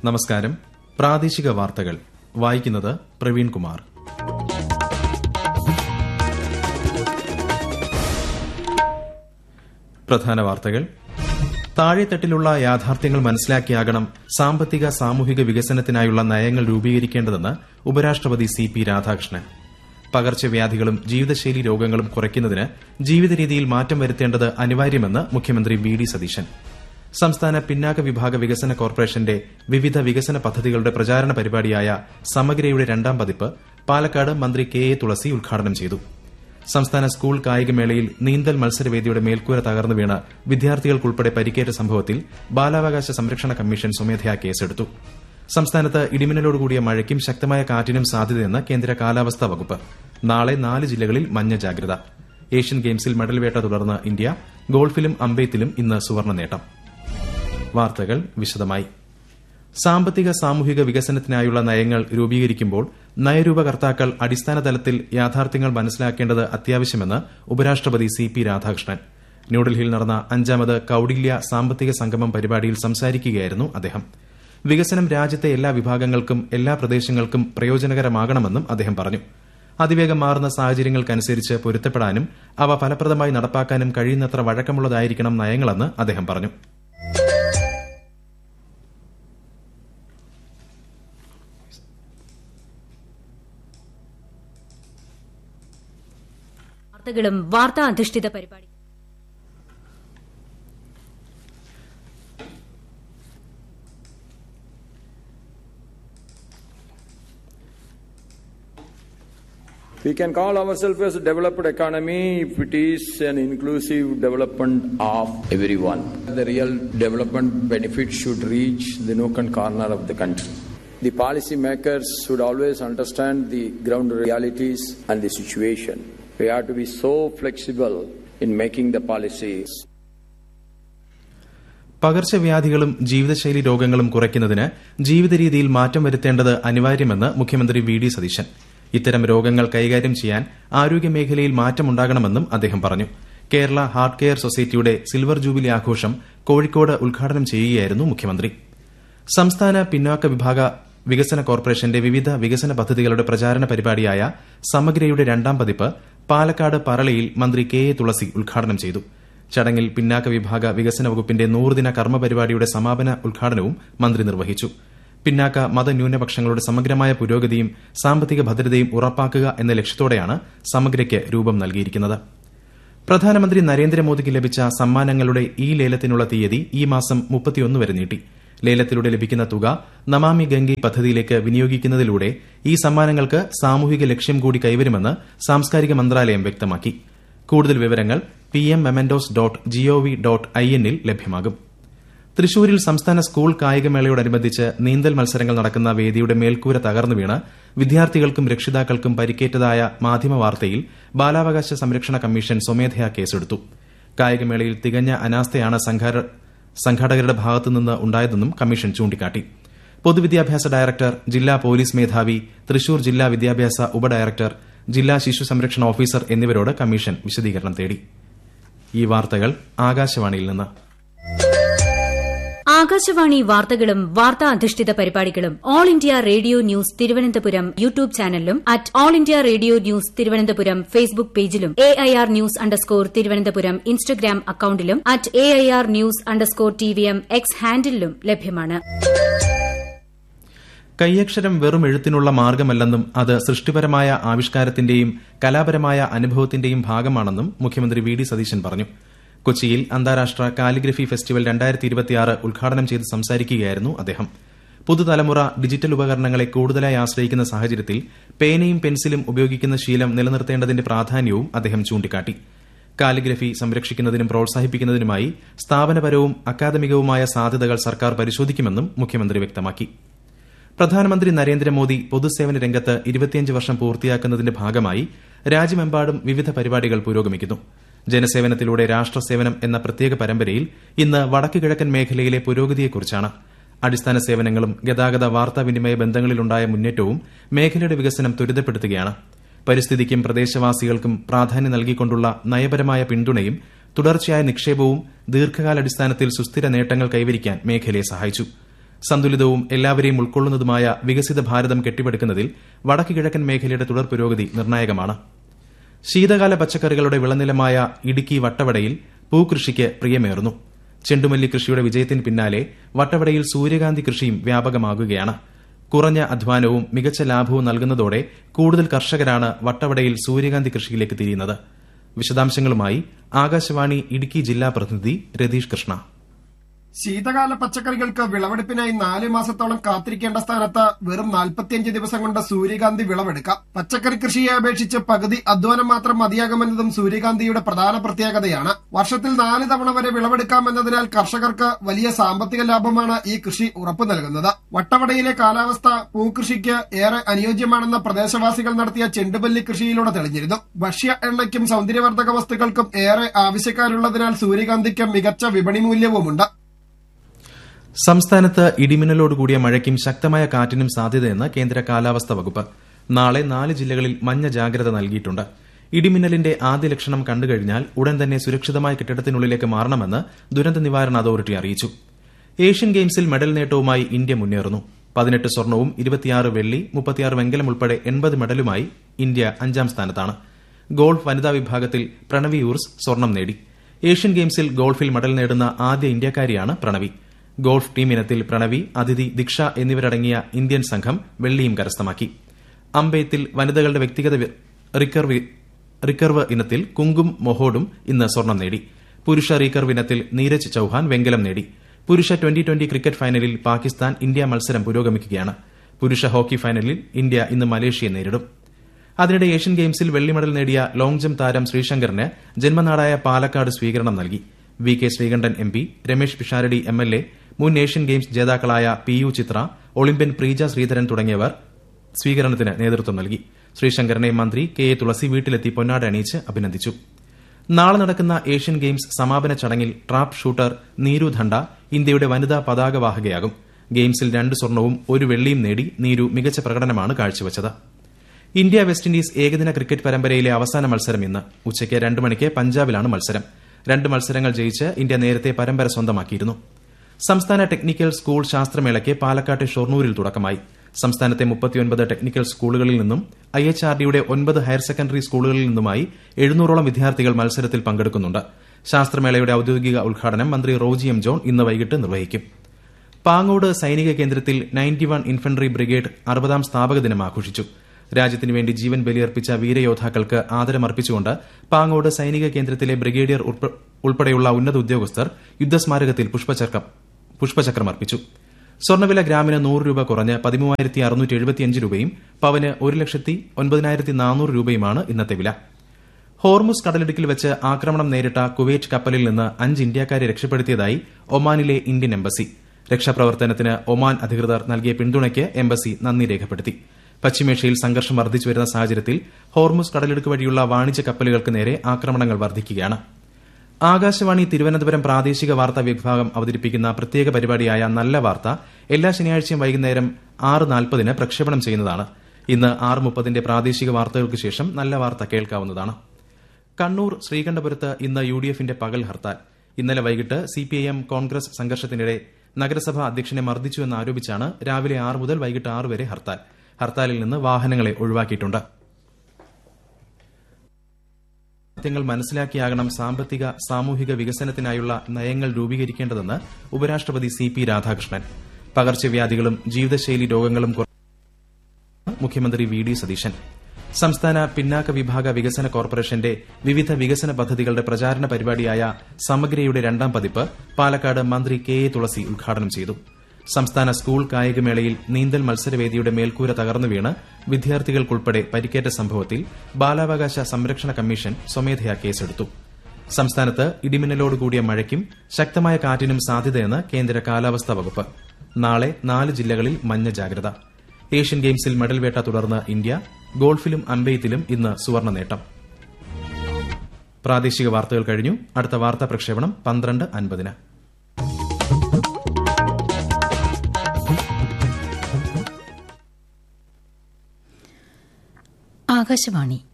നമസ്കാരം പ്രാദേശിക വാർത്തകൾ വായിക്കുന്നത് പ്രവീൺ കുമാർ പ്രധാന വാർത്തകൾ താഴെത്തട്ടിലുള്ള യാഥാർത്ഥ്യങ്ങൾ മനസ്സിലാക്കിയാകണം സാമ്പത്തിക സാമൂഹിക വികസനത്തിനായുള്ള നയങ്ങൾ രൂപീകരിക്കേണ്ടതെന്ന് ഉപരാഷ്ട്രപതി സി പി രാധാകൃഷ്ണൻ പകർച്ചവ്യാധികളും ജീവിതശൈലി രോഗങ്ങളും കുറയ്ക്കുന്നതിന് ജീവിത രീതിയിൽ മാറ്റം വരുത്തേണ്ടത് അനിവാര്യമെന്ന് മുഖ്യമന്ത്രി വി ഡി സതീശൻ സംസ്ഥാന പിന്നാക്ക വിഭാഗ വികസന കോർപ്പറേഷന്റെ വിവിധ വികസന പദ്ധതികളുടെ പ്രചാരണ പരിപാടിയായ സമഗ്രയുടെ രണ്ടാം പതിപ്പ് പാലക്കാട് മന്ത്രി കെ എ തുളസി ഉദ്ഘാടനം ചെയ്തു സംസ്ഥാന സ്കൂൾ കായികമേളയിൽ നീന്തൽ മത്സരവേദിയുടെ മേൽക്കൂര തകർന്നു വീണ് വിദ്യാർത്ഥികൾക്കുൾപ്പെടെ പരിക്കേറ്റ സംഭവത്തിൽ ബാലാവകാശ സംരക്ഷണ കമ്മീഷൻ സ്വമേധയാ കേസെടുത്തു സംസ്ഥാനത്ത് ഇടിമിന്നലോടുകൂടിയ മഴയ്ക്കും ശക്തമായ കാറ്റിനും സാധ്യതയെന്ന് കേന്ദ്ര കാലാവസ്ഥാ വകുപ്പ് നാളെ നാല് ജില്ലകളിൽ മഞ്ഞ ജാഗ്രത ഏഷ്യൻ ഗെയിംസിൽ മെഡൽ വേട്ട തുടർന്ന് ഇന്ത്യ ഗോൾഫിലും അമ്പെയ്ത്തിലും ഇന്ന് സുവർണ്ണ നേട്ടം വാർത്തകൾ വിശദമായി സാമ്പത്തിക സാമൂഹിക വികസനത്തിനായുള്ള നയങ്ങൾ രൂപീകരിക്കുമ്പോൾ നയരൂപകർത്താക്കൾ അടിസ്ഥാന തലത്തിൽ യാഥാർത്ഥ്യങ്ങൾ മനസ്സിലാക്കേണ്ടത് അത്യാവശ്യമെന്ന് ഉപരാഷ്ട്രപതി സി പി രാധാകൃഷ്ണൻ ന്യൂഡൽഹിയിൽ നടന്ന അഞ്ചാമത് കൌടില്യ സാമ്പത്തിക സംഗമം പരിപാടിയിൽ സംസാരിക്കുകയായിരുന്നു അദ്ദേഹം വികസനം രാജ്യത്തെ എല്ലാ വിഭാഗങ്ങൾക്കും എല്ലാ പ്രദേശങ്ങൾക്കും പ്രയോജനകരമാകണമെന്നും അദ്ദേഹം പറഞ്ഞു അതിവേഗം മാറുന്ന സാഹചര്യങ്ങൾക്കനുസരിച്ച് പൊരുത്തപ്പെടാനും അവ ഫലപ്രദമായി നടപ്പാക്കാനും കഴിയുന്നത്ര വഴക്കമുള്ളതായിരിക്കണം നയങ്ങളെന്ന് അദ്ദേഹം പറഞ്ഞു വാർത്തകളും വാർത്താ അധിഷ്ഠിത പരിപാടി We can call ourselves as a developed economy if it is an inclusive development of everyone. The real development benefit should reach the nook and corner of the country. The policy makers should always understand the ground realities and the situation. We have to be so flexible in making the policies. പകർച്ചവ്യാധികളും ജീവിതശൈലി രോഗങ്ങളും കുറയ്ക്കുന്നതിന് ജീവിത രീതിയിൽ മാറ്റം വരുത്തേണ്ടത് അനിവാര്യമെന്ന് മുഖ്യമന്ത്രി V D Satheesan ഇത്തരം രോഗങ്ങൾ കൈകാര്യം ചെയ്യാൻ ആരോഗ്യമേഖലയിൽ മാറ്റമുണ്ടാകണമെന്നും അദ്ദേഹം പറഞ്ഞു കേരള ഹാർട്ട് കെയർ സൊസൈറ്റിയുടെ സിൽവർ ജൂബിലി ആഘോഷം കോഴിക്കോട് ഉദ്ഘാടനം ചെയ്യുകയായിരുന്നു മുഖ്യമന്ത്രി സംസ്ഥാന പിന്നാക്ക വിഭാഗ വികസന കോർപ്പറേഷന്റെ വിവിധ വികസന പദ്ധതികളുടെ പ്രചാരണ പരിപാടിയായ സമഗ്രയുടെ രണ്ടാം പതിപ്പ് പാലക്കാട് പറളയിൽ മന്ത്രി കെ എ തുളസി ഉദ്ഘാടനം ചെയ്തു ചടങ്ങിൽ പിന്നാക്ക വിഭാഗ വികസന വകുപ്പിന്റെ നൂറുദിന കർമ്മ പരിപാടിയുടെ സമാപന ഉദ്ഘാടനവും മന്ത്രി നിർവഹിച്ചു പിന്നാക്ക മതന്യൂനപക്ഷങ്ങളുടെ സമഗ്രമായ പുരോഗതിയും സാമ്പത്തിക ഭദ്രതയും ഉറപ്പാക്കുക എന്ന ലക്ഷ്യത്തോടെയാണ് സമഗ്രയ്ക്ക് രൂപം നൽകിയിരിക്കുന്നത് പ്രധാനമന്ത്രി നരേന്ദ്രമോദിക്ക് ലഭിച്ച സമ്മാനങ്ങളുടെ ഈ ലേലത്തിനുള്ള തീയതി ഈ മാസം മുപ്പത്തിയൊന്ന് വരെ നീട്ടി ലേലത്തിലൂടെ ലഭിക്കുന്ന തുക നമാമി ഗംഗെ പദ്ധതിയിലേക്ക് വിനിയോഗിക്കുന്നതിലൂടെ ഈ സമ്മാനങ്ങൾക്ക് സാമൂഹിക ലക്ഷ്യം കൂടി കൈവരുമെന്ന് സാംസ്കാരിക മന്ത്രാലയം വ്യക്തമാക്കി കൂടുതൽ വിവരങ്ങൾ P M mementos dot G O V dot I എന്നിൽ ലഭ്യമാകും തൃശൂരിൽ സംസ്ഥാന സ്കൂൾ കായികമേളയോടനുബന്ധിച്ച് നീന്തൽ മത്സരങ്ങൾ നടക്കുന്ന വേദിയുടെ മേൽക്കൂര തകർന്നു വീണ് വിദ്യാർത്ഥികൾക്കും രക്ഷിതാക്കൾക്കും പരിക്കേറ്റതായ മാധ്യമ വാർത്തയിൽ ബാലാവകാശ സംരക്ഷണ കമ്മീഷൻ സ്വമേധയാ കേസെടുത്തു കായികമേളയിൽ തികഞ്ഞ അനാസ്ഥയാണ് സംഘാടകരുടെ ഭാഗത്തുനിന്ന് ഉണ്ടായതെന്നും കമ്മീഷൻ ചൂണ്ടിക്കാട്ടി പൊതുവിദ്യാഭ്യാസ ഡയറക്ടർ ജില്ലാ പോലീസ് മേധാവി തൃശൂർ ജില്ലാ വിദ്യാഭ്യാസ ഉപഡയറക്ടർ ജില്ലാ ശിശു സംരക്ഷണ ഓഫീസർ എന്നിവരോട് കമ്മീഷൻ വിശദീകരണം തേടി ഈ വാർത്തകൾ ആകാശവാണിയിൽ നിന്ന് ആകാശവാണി വാർത്തകളും വാർത്താ അധിഷ്ഠിത പരിപാടികളും all India radio news Thiruvananthapuram YouTube ചാനലിലും at all India radio news Thiruvananthapuram Facebook പേജിലും A I R news underscore Thiruvananthapuram Instagram അക്കൌണ്ടിലും at A I R news underscore T V M X ഹാൻഡിലും ലഭ്യമാണ് കൈയക്ഷരം വെറും എഴുത്തിനുള്ള മാർഗമല്ലെന്നും അത് സൃഷ്ടിപരമായ ആവിഷ്കാരത്തിന്റെയും കലാപരമായ അനുഭവത്തിന്റെയും ഭാഗമാണെന്നും മുഖ്യമന്ത്രി വി ഡി സതീശൻ പറഞ്ഞു കൊച്ചിയിൽ അന്താരാഷ്ട്ര കാലിഗ്രഫി ഫെസ്റ്റിവൽ ഉദ്ഘാടനം ചെയ്ത് സംസാരിക്കുകയായിരുന്നു അദ്ദേഹം പുതുതലമുറ ഡിജിറ്റൽ ഉപകരണങ്ങളെ കൂടുതലായി ആശ്രയിക്കുന്ന സാഹചര്യത്തിൽ പേനയും പെൻസിലും ഉപയോഗിക്കുന്ന ശീലം നിലനിർത്തേണ്ടതിന്റെ പ്രാധാന്യവും അദ്ദേഹം ചൂണ്ടിക്കാട്ടി കാലിഗ്രഫി സംരക്ഷിക്കുന്നതിനും പ്രോത്സാഹിപ്പിക്കുന്നതിനുമായി സ്ഥാപനപരവും അക്കാദമികവുമായ സാധ്യതകൾ സർക്കാർ പരിശോധിക്കുമെന്നും മുഖ്യമന്ത്രി വ്യക്തമാക്കി പ്രധാനമന്ത്രി നരേന്ദ്രമോദി പൊതുസേവന രംഗത്ത് ഇരുപത്തിയഞ്ച് വർഷം പൂർത്തിയാക്കുന്നതിന്റെ ഭാഗമായി രാജ്യമെമ്പാടും വിവിധ പരിപാടികൾ പുരോഗമിക്കുന്നു ജനസേവനത്തിലൂടെ രാഷ്ട്രസേവനം എന്ന പ്രത്യേക പരമ്പരയിൽ ഇന്ന് വടക്ക് കിഴക്കൻ മേഖലയിലെ പുരോഗതിയെക്കുറിച്ചാണ് അടിസ്ഥാന സേവനങ്ങളും ഗതാഗത വാർത്താവിനിമയ ബന്ധങ്ങളിലുണ്ടായ മുന്നേറ്റവും മേഖലയുടെ വികസനം ത്വരിതപ്പെടുത്തുകയാണ് പരിസ്ഥിതിക്കും പ്രദേശവാസികൾക്കും പ്രാധാന്യം നൽകിക്കൊണ്ടുള്ള നയപരമായ പിന്തുണയും തുടർച്ചയായ നിക്ഷേപവും ദീർഘകാലാടിസ്ഥാനത്തിൽ സുസ്ഥിര നേട്ടങ്ങൾ കൈവരിക്കാൻ മേഖലയെ സഹായിച്ചു സന്തുലിതവും എല്ലാവരെയും ഉൾക്കൊള്ളുന്നതുമായ വികസിത ഭാരതം കെട്ടിപ്പടുക്കുന്നതിൽ വടക്ക് കിഴക്കൻ മേഖലയുടെ തുടർ പുരോഗതി നിർണായകമാണ് ശീതകാല പച്ചക്കറികളുടെ വിളനിലമായ ഇടുക്കി വട്ടവടയിൽ പൂകൃഷിക്ക് പ്രിയമേറുന്നു ചെണ്ടുമല്ലി കൃഷിയുടെ വിജയത്തിന് പിന്നാലെ വട്ടവടയിൽ സൂര്യകാന്തി കൃഷിയും വ്യാപകമാകുകയാണ് കുറഞ്ഞ അധ്വാനവും മികച്ച ലാഭവും നൽകുന്നതോടെ കൂടുതൽ കർഷകരാണ് വട്ടവടയിൽ സൂര്യകാന്തി കൃഷിയിലേക്ക് തിരിയുന്നത് വിശദാംശങ്ങളുമായി ആകാശവാണി ഇടുക്കി ജില്ലാ പ്രതിനിധി രതീഷ് കൃഷ്ണ ശീതകാല പച്ചക്കറികൾക്ക് വിളവെടുപ്പിനായി നാല് മാസത്തോളം കാത്തിരിക്കേണ്ട സ്ഥാനത്ത് വെറും നാൽപ്പത്തിയഞ്ച് ദിവസം കൊണ്ട് സൂര്യകാന്തി വിളവെടുക്കാം പച്ചക്കറി കൃഷിയെ അപേക്ഷിച്ച് പകുതി അധ്വാനം മാത്രം മതിയാകുമെന്നതും സൂര്യകാന്തിയുടെ പ്രധാന പ്രത്യേകതയാണ് വർഷത്തിൽ നാല് തവണ വരെ വിളവെടുക്കാമെന്നതിനാൽ കർഷകർക്ക് വലിയ സാമ്പത്തിക ലാഭമാണ് ഈ കൃഷി ഉറപ്പു നൽകുന്നത് വട്ടവടയിലെ കാലാവസ്ഥ പൂക്കൃഷിക്ക് ഏറെ അനുയോജ്യമാണെന്ന പ്രദേശവാസികൾ നടത്തിയ ചെണ്ടുമല്ലി കൃഷിയിലൂടെ തെളിഞ്ഞിരുന്നു ഭക്ഷ്യ എണ്ണയ്ക്കും സൗന്ദര്യവർദ്ധക വസ്തുക്കൾക്കും ഏറെ ആവശ്യക്കാരുള്ളതിനാൽ സൂര്യകാന്തിക്ക് മികച്ച വിപണി മൂല്യവുമുണ്ട് സംസ്ഥാനത്ത് ഇടിമിന്നലോടുകൂടിയ മഴയ്ക്കും ശക്തമായ കാറ്റിനും സാധ്യതയെന്ന് കേന്ദ്ര കാലാവസ്ഥാ വകുപ്പ് നാളെ നാല് ജില്ലകളിൽ മഞ്ഞ ജാഗ്രത നൽകിയിട്ടുണ്ട് ഇടിമിന്നലിന്റെ ആദ്യ ലക്ഷണം കണ്ടുകഴിഞ്ഞാൽ ഉടൻ തന്നെ സുരക്ഷിതമായ കെട്ടിടത്തിനുള്ളിലേക്ക് മാറണമെന്ന് ദുരന്ത നിവാരണ അതോറിറ്റി അറിയിച്ചു ഏഷ്യൻ ഗെയിംസിൽ മെഡൽ നേട്ടവുമായി ഇന്ത്യ മുന്നേറുന്നു പതിനെട്ട് സ്വർണവും ഇരുപത്തിയാറ് വെള്ളി മുപ്പത്തിയാറ് വെങ്കലം ഉൾപ്പെടെ എൺപത് മെഡലുമായി ഇന്ത്യ അഞ്ചാം സ്ഥാനത്താണ് ഗോൾഫ് വനിതാ വിഭാഗത്തിൽ പ്രണവി ഊർസ് സ്വർണം നേടി ഏഷ്യൻ ഗെയിംസിൽ ഗോൾഫിൽ മെഡൽ നേടുന്ന ആദ്യ ഇന്ത്യക്കാരിയാണ് പ്രണവി ഗോൾഫ് ടീം ഇനത്തിൽ പ്രണവി അതിഥി ദീക്ഷ എന്നിവരടങ്ങിയ ഇന്ത്യൻ സംഘം വെള്ളിയും കരസ്ഥമാക്കി അമ്പെയ്ത്തിൽ വനിതകളുടെ വ്യക്തിഗത വി- റിക്കർവ് റിക്കർവ് ഇനത്തിൽ കുങ്കും മൊഹോഡും ഇന്ന് സ്വർണം നേടി പുരുഷ റിക്കർവ് ഇനത്തിൽ നീരജ് ചൌഹാൻ വെങ്കലം നേടി പുരുഷ ട്വന്റി ട്വന്റി ക്രിക്കറ്റ് ഫൈനലിൽ പാകിസ്ഥാൻ ഇന്ത്യ മത്സരം പുരോഗമിക്കുകയാണ് പുരുഷ ഹോക്കി ഫൈനലിൽ ഇന്ത്യ ഇന്ന് മലേഷ്യയെ നേരിടും അതിനിടെ ഏഷ്യൻ ഗെയിംസിൽ വെള്ളി മെഡൽ നേടിയ ലോങ് ജംപ് താരം ശ്രീശങ്കറിന് ജന്മനാടായ പാലക്കാട് സ്വീകരണം നൽകി V K Sreekandan M P Ramesh Pisharody M L A മുൻ ഏഷ്യൻ ഗെയിംസ് ജേതാക്കളായ P U Chithra Olympian Preeja Sreedharan തുടങ്ങിയവർ സ്വീകരണത്തിന് നേതൃത്വം നൽകി ശ്രീശങ്കറിനെ മന്ത്രി കെ എ തുളസി വീട്ടിലെത്തി പൊന്നാട അണിയിച്ച് അഭിനന്ദിച്ചു നാളെ നടക്കുന്ന ഏഷ്യൻ ഗെയിംസ് സമാപന ചടങ്ങിൽ ട്രാപ്പ് ഷൂട്ടർ നീരു ധണ്ട ഇന്ത്യയുടെ വനിതാ പതാകവാഹകയാകും ഗെയിംസിൽ രണ്ട് സ്വർണവും ഒരു വെള്ളിയും നേടി നീരു മികച്ച പ്രകടനമാണ് കാഴ്ചവച്ചത് ഇന്ത്യ വെസ്റ്റ് ഇൻഡീസ് ഏകദിന ക്രിക്കറ്റ് പരമ്പരയിലെ അവസാന മത്സരം ഇന്ന് ഉച്ചയ്ക്ക് രണ്ട് മണിക്ക് പഞ്ചാബിലാണ് മത്സരം രണ്ട് മത്സരങ്ങൾ ജയിച്ച് ഇന്ത്യ നേരത്തെ പരമ്പര സ്വന്തമാക്കിയിരുന്നു സംസ്ഥാന ടെക്നിക്കൽ സ്കൂൾ ശാസ്ത്രമേളയ്ക്ക് പാലക്കാട്ടെ ഷൊർണൂരിൽ തുടക്കമായി സംസ്ഥാനത്തെ മുപ്പത്തിയൊൻപത് ടെക്നിക്കൽ സ്കൂളുകളിൽ നിന്നും ഐ എച്ച് ആർ ഡിയുടെ ഒൻപത് ഹയർ സെക്കൻഡറി സ്കൂളുകളിൽ നിന്നുമായി എഴുന്നൂറോളം വിദ്യാർത്ഥികൾ മത്സരത്തിൽ പങ്കെടുക്കുന്നുണ്ട് ശാസ്ത്രമേളയുടെ ഔദ്യോഗിക ഉദ്ഘാടനം മന്ത്രി റോജി എം ജോൺ ഇന്ന് വൈകിട്ട് നിർവഹിക്കും പാങ്ങോട് സൈനിക കേന്ദ്രത്തിൽ നയൻറ്റി വൺ ഇൻഫൻട്രി ബ്രിഗേഡ് അറുപതാം സ്ഥാപക ദിനം ആഘോഷിച്ചു രാജ്യത്തിനു വേണ്ടി ജീവൻ ബലിയർപ്പിച്ച വീരയോദ്ധാക്കൾക്ക് ആദരമർപ്പിച്ചുകൊണ്ട് പാങ്ങോട് സൈനിക കേന്ദ്രത്തിലെ ബ്രിഗേഡിയർ ഉൾപ്പെ- ഉൾപ്പെടെയുള്ള ഉന്നത ഉദ്യോഗസ്ഥർ യുദ്ധസ്മാരകത്തിൽ പുഷ്പചക്രം പുഷ്പചക്രമർപ്പിച്ചു സ്വർണ്ണവില ഗ്രാമിന് നൂറ് രൂപ കുറഞ്ഞ് പതിമൂവായിരത്തി അറുന്നൂറ്റി എഴുപത്തിയഞ്ച് രൂപയും പവന് ഒരു ലക്ഷത്തി ഒൻപതിനായിരത്തി നാനൂറ് രൂപയുമാണ് ഇന്നത്തെ വില ഹോർമുസ് കടലിടുക്കിൽ വെച്ച് ആക്രമണം നേരിട്ട കുവൈറ്റ് കപ്പലിൽ നിന്ന് അഞ്ച് ഇന്ത്യക്കാരെ രക്ഷപ്പെടുത്തിയതായി ഒമാനിലെ ഇന്ത്യൻ എംബസി രക്ഷാപ്രവർത്തനത്തിന് ഒമാൻ അധികൃതർ നൽകിയ പിന്തുണയ്ക്ക് എംബസി നന്ദി രേഖപ്പെടുത്തി പശ്ചിമേഷ്യയിൽ സംഘർഷം വർദ്ധിച്ചു വരുന്ന സാഹചര്യത്തിൽ ഹോർമുസ് കടലിടുക്ക് വഴിയുള്ള വാണിജ്യ കപ്പലുകൾക്ക് നേരെ ആക്രമണങ്ങൾ വർദ്ധിക്കുകയാണ് ആകാശവാണി തിരുവനന്തപുരം പ്രാദേശിക വാർത്താ വിഭാഗം അവതരിപ്പിക്കുന്ന പ്രത്യേക പരിപാടിയായ നല്ല വാർത്ത എല്ലാ ശനിയാഴ്ചയും വൈകുന്നേരം ആറ് നാൽപ്പതിന് പ്രക്ഷേപണം ചെയ്യുന്നതാണ് ഇന്ന് ആറ് മുപ്പതിന്റെ പ്രാദേശിക വാർത്തകൾക്ക് ശേഷം നല്ല വാർത്ത കേൾക്കാവുന്നതാണ് കണ്ണൂർ ശ്രീകണ്ഠപുരത്ത് ഇന്ന് യു ഡി എഫിന്റെ പകൽ ഹർത്താൽ ഇന്നലെ വൈകിട്ട് സിപിഐഎം കോൺഗ്രസ് സംഘർഷത്തിനിടെ നഗരസഭാ അധ്യക്ഷനെ മർദ്ദിച്ചു എന്നാരോപിച്ചാണ് രാവിലെ ആറ് മുതൽ വൈകിട്ട് ആറ് വരെ ഹർത്താൽ ഹർത്താലിൽ നിന്ന് വാഹനങ്ങളെ ഒഴിവാക്കിയിട്ടുണ്ട് സത്യങ്ങൾ മനസ്സിലാക്കിയാകണം സാമ്പത്തിക സാമൂഹിക വികസനത്തിനായുള്ള നയങ്ങൾ രൂപീകരിക്കേണ്ടതെന്ന് ഉപരാഷ്ട്രപതി സി പി രാധാകൃഷ്ണൻ പകർച്ചവ്യാധികളും ജീവിതശൈലി രോഗങ്ങളും കുറ- മുഖ്യമന്ത്രി വി ഡി സതീശൻ സംസ്ഥാന പിന്നാക്ക വിഭാഗ വികസന കോർപ്പറേഷന്റെ വിവിധ വികസന പദ്ധതികളുടെ പ്രചാരണ പരിപാടിയായ സമഗ്രയുടെ രണ്ടാം പതിപ്പ് പാലക്കാട് മന്ത്രി കെ എ തുളസി ഉദ്ഘാടനം ചെയ്തു സംസ്ഥാന സ്കൂൾ കായികമേളയിൽ നീന്തൽ മത്സരവേദിയുടെ മേൽക്കൂര തകർന്നു വീണ് വിദ്യാർത്ഥികൾക്കുൾപ്പെടെ പരിക്കേറ്റ സംഭവത്തിൽ ബാലാവകാശ സംരക്ഷണ കമ്മീഷൻ സ്വമേധയാ കേസെടുത്തു സംസ്ഥാനത്ത് ഇടിമിന്നലോടുകൂടിയ മഴയ്ക്കും ശക്തമായ കാറ്റിനും സാധ്യതയെന്ന് കേന്ദ്ര കാലാവസ്ഥാ വകുപ്പ് നാളെ നാല് ജില്ലകളിൽ മഞ്ഞ ജാഗ്രത ഏഷ്യൻ ഗെയിംസിൽ മെഡൽ വേട്ട തുടർന്ന് ഇന്ത്യ ഗോൾഫിലും അമ്പെയ്ത്തിലും ഇന്ന് സുവർണ നേട്ടം പ്രാദേശിക വാർത്തകൾ കഴിഞ്ഞു അടുത്ത വാർത്താ പ്രക്ഷേപണം പന്ത്രണ്ട് അൻപതിന് ആകാശവാണി